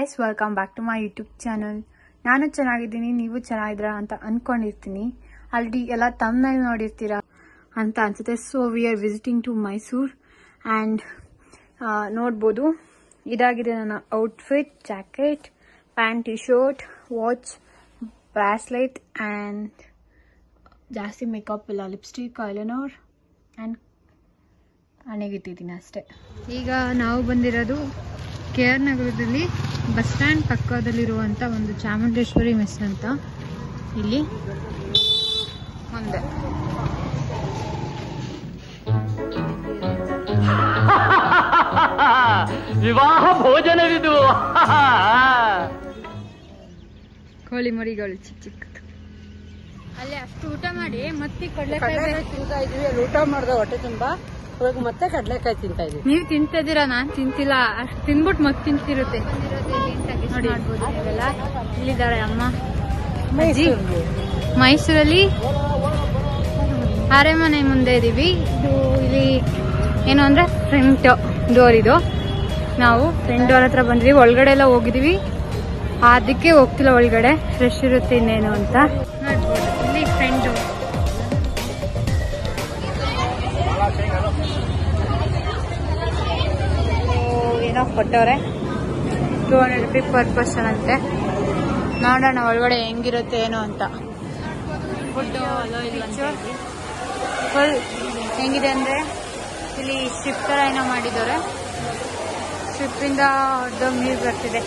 guys welcome back to my YouTube channel ನಾನು ಚೆನ್ನಾಗಿದ್ದೀನಿ ನೀವು ಚೆನ್ನಾಗಿದ್ದೀರಾ ಅಂತ ಅನ್ಕೊಂಡಿರ್ತೀನಿ ಆಲ್ರೆಡಿ ಎಲ್ಲ ತಮ್ಮನಲ್ಲಿ ನೋಡಿರ್ತೀರಾ ಅಂತ ಅನ್ಸುತ್ತೆ so we are visiting to Mysore and ನೋಡ್ಬೋದು ಇದಾಗಿದೆ ನನ್ನ outfit jacket pant T shirt watch bracelet and ಜಾಸ್ತಿ ಮೇಕಪ್ ಇಲ್ಲ ಲಿಪ್ಸ್ಟಿಕ್ ಐಲೈನರ್ ಆ್ಯಂಡ್ ಹಣೆಗಿಟ್ಟಿದ್ದೀನಿ ಅಷ್ಟೇ ಈಗ ನಾವು ಬಂದಿರೋದು ಕೆ ಆರ್ ನಗರದಲ್ಲಿ ಬಸ್ ಸ್ಟ್ಯಾಂಡ್ ಪಕ್ಕದಲ್ಲಿರುವಂಥ ಒಂದು ಚಾಮುಂಡೇಶ್ವರಿ ಮೆಸ್ ಅಂತ ಇಲ್ಲಿ ಮುಂದೆ ವಿವಾಹ ಭೋಜನವಿದು ಕೋಳಿ ಮರಿಗಳು ಚಿಕ್ಕ ಚಿಕ್ಕದು ಅಲ್ಲಿ ಅಷ್ಟು ಊಟ ಮಾಡಿ ಮತ್ತೆ ಕಡಲೆಕಾಯಿ ಕಡಲೆಕಾಯಿ ತಿಂತಾ ಇದೀವಿ ಅಲ್ಲಿ ಊಟ ಮಾಡ್ದೆ ಹೊಟ್ಟೆ ತುಂಬಾ ಇವಾಗ ಮತ್ತೆ ಕಡಲೆಕಾಯಿ ತಿಂತಾ ಇದೀವಿ ನೀವು ತಿಂತಿದ್ದೀರಾ ನಾನ್ ತಿಂತಿಲ್ಲ ಅಷ್ಟು ತಿನ್ಬಿಟ್ಟು ಮತ್ತೆ ತಿಂತಿರುತ್ತೆ ನೋಡಿ ನೀವೆಲ್ಲ ಇಲ್ಲಿದ್ದಾರೆ ಅಮ್ಮ ಅಜ್ಜಿ ಮೈಸೂರಲ್ಲಿ ಅರೆಮನೆ ಮುಂದೆ ಇದೀವಿ ಇದು ಇಲ್ಲಿ ಏನು ಅಂದ್ರೆ ಫ್ರಂಟ್ ಡೋರ್ ಇದು ನಾವು ಫ್ರಂಟ್ ಡೋರ್ ಹತ್ರ ಬಂದ್ವಿ ಒಳಗಡೆ ಎಲ್ಲ ಹೋಗಿದೀವಿ ಅದಕ್ಕೆ ಹೋಗ್ತಿಲ್ಲ ಒಳಗಡೆ ಫ್ರೆಶ್ ಇರುತ್ತೆ ಇನ್ನೇನು ಅಂತ ನೋಡ್ಬೋದು ಇಲ್ಲಿ ಫ್ರಂಟ್ ಡೋರ್ ಏನೋ ಕೊಟ್ಟವ್ರೆ two hundred rupee per person ಅಂತೆ ನೋಡೋಣ ಒಳಗಡೆ ಹೆಂಗಿರುತ್ತೆ ಏನೋ ಅಂತ ಫುಡ್ ಫುಲ್ ಹೆಂಗಿದೆ ಅಂದ್ರೆ ಇಲ್ಲಿ ಶಿಪ್ ತರ ಏನೋ ಮಾಡಿದ್ದಾರೆ ಶಿಪ್ಪಿಂದ ದೊಡ್ಡ ನೀರು ಬರ್ತಿದೆ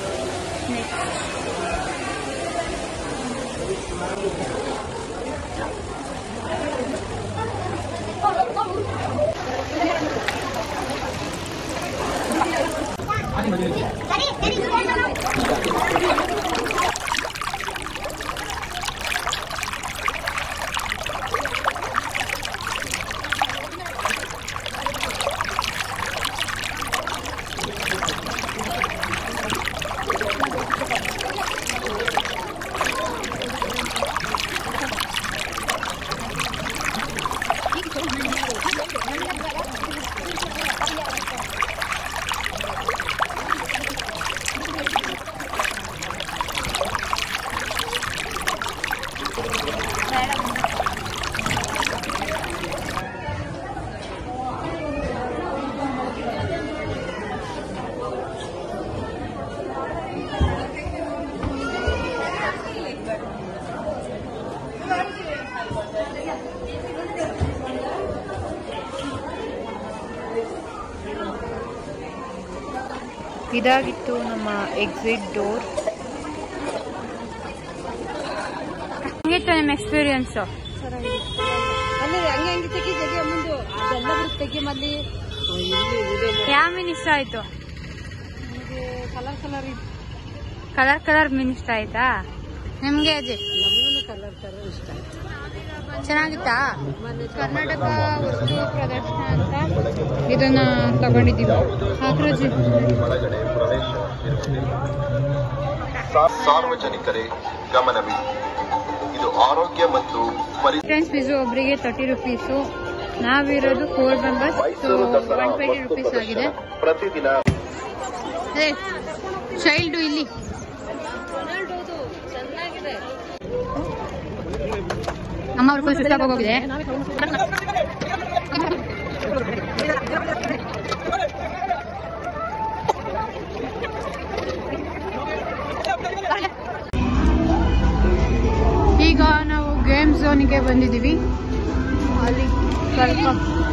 ಇದಾಗಿತ್ತು ನಮ್ಮ ಎಕ್ಸಿಟ್ ಡೋರ್ ಹೇಗಿತ್ತು ನಿಮ್ಮ ಎಕ್ಸ್ಪೀರಿಯನ್ಸ್ ಅಲ್ಲಿ ಹಂಗೆ ಹಂಗೆ ತೆಗಿ ತೆಗಿ ಮುಂದೆ ಅದೆಲ್ಲ ಬಿಟ್ಟು ತೆಗಿ ಮಲ್ಲಿ ಯಾವ ಮೀನ್ ಇಷ್ಟ ಆಯ್ತು ಕಲರ್ ಕಲರ್ ಕಲರ್ ಕಲರ್ ಮೀನ್ ಇಷ್ಟ ಆಯ್ತಾ ನಿಮ್ಗೆ ಅಜಯ್ ನಮಗೂ ಕಲರ್ ಕಲರ್ ಇಷ್ಟ ಚೆನ್ನಾಗಿತ್ತಾ ಕರ್ನಾಟಕ ವಸ್ತು ಪ್ರದರ್ಶನ ಅಂತ ಇದನ್ನ ತಗೊಂಡಿದ್ದೀವಿ ಹಾಕ್ರೋಜಿ ಸಾರ್ವಜನಿಕರೇ ಗಮನವಿಡಿ ಇದು ಆರೋಗ್ಯ ಮತ್ತು ಪರಿ ಫ್ರೆಂಡ್ಸ್ ಫೀಸು ಒಬ್ಬರಿಗೆ ತರ್ಟಿ ರುಪೀಸು ನಾವಿರೋದು four members so Mysuru Dasara one twenty ವಸ್ತು ರುಪೀಸ್ ಆಗಿದೆ ಪ್ರದರ್ಶನ ಪ್ರತಿದಿನ ಚೈಲ್ಡ್ ಇಲ್ಲಿ ಚೆನ್ನಾಗಿದೆ ಅಮ್ಮ ಅವ್ರ ಫುಲ್ ಸುತ್ತಾಗ ಹೋಗಿದೆ ಈಗ ನಾವು ಗೇಮ್ ಝೋನಿಗೆ ಬಂದಿದ್ದೀವಿ ಅಲ್ಲಿ ಸ್ವಲ್ಪ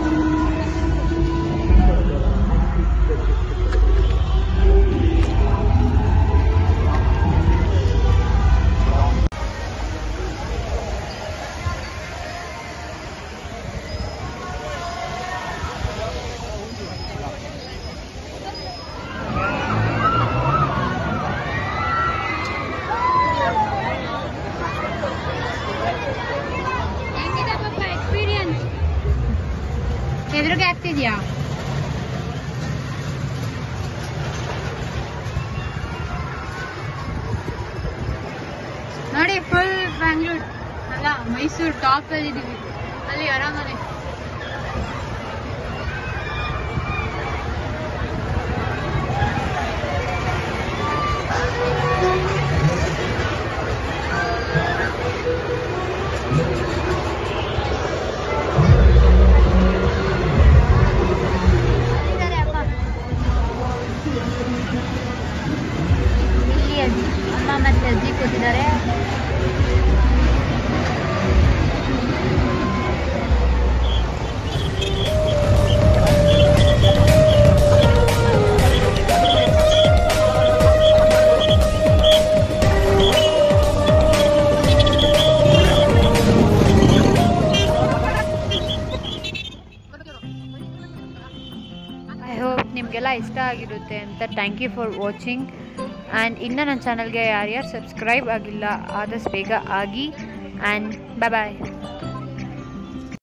ಎಕ್ಸ್ಪೀರಿಯನ್ಸ್ ಎದುರಿಗೆ ಆಗ್ತಿದ್ಯಾ ನೋಡಿ ಫುಲ್ ಬ್ಯಾಂಗ್ಳೂರ್ ಅಲ್ಲ ಮೈಸೂರು ಟಾಪ್ ಅಲ್ಲಿ ಇದೀವಿ ಅಲ್ಲಿ ಅರಾಮನೆ ನಿಮಗೆಲ್ಲ ಇಷ್ಟ ಆಗಿರುತ್ತೆ ಅಂತ thank you for watching and ಇನ್ನೂ ನನ್ನ ಚಾನಲ್ಗೆ ಯಾರ್ಯಾರು ಸಬ್ಸ್ಕ್ರೈಬ್ ಆಗಿಲ್ಲ ಆದಷ್ಟು ಬೇಗ ಆಗಿ ಆ್ಯಂಡ್ ಬಾಯ್ ಬಾಯ್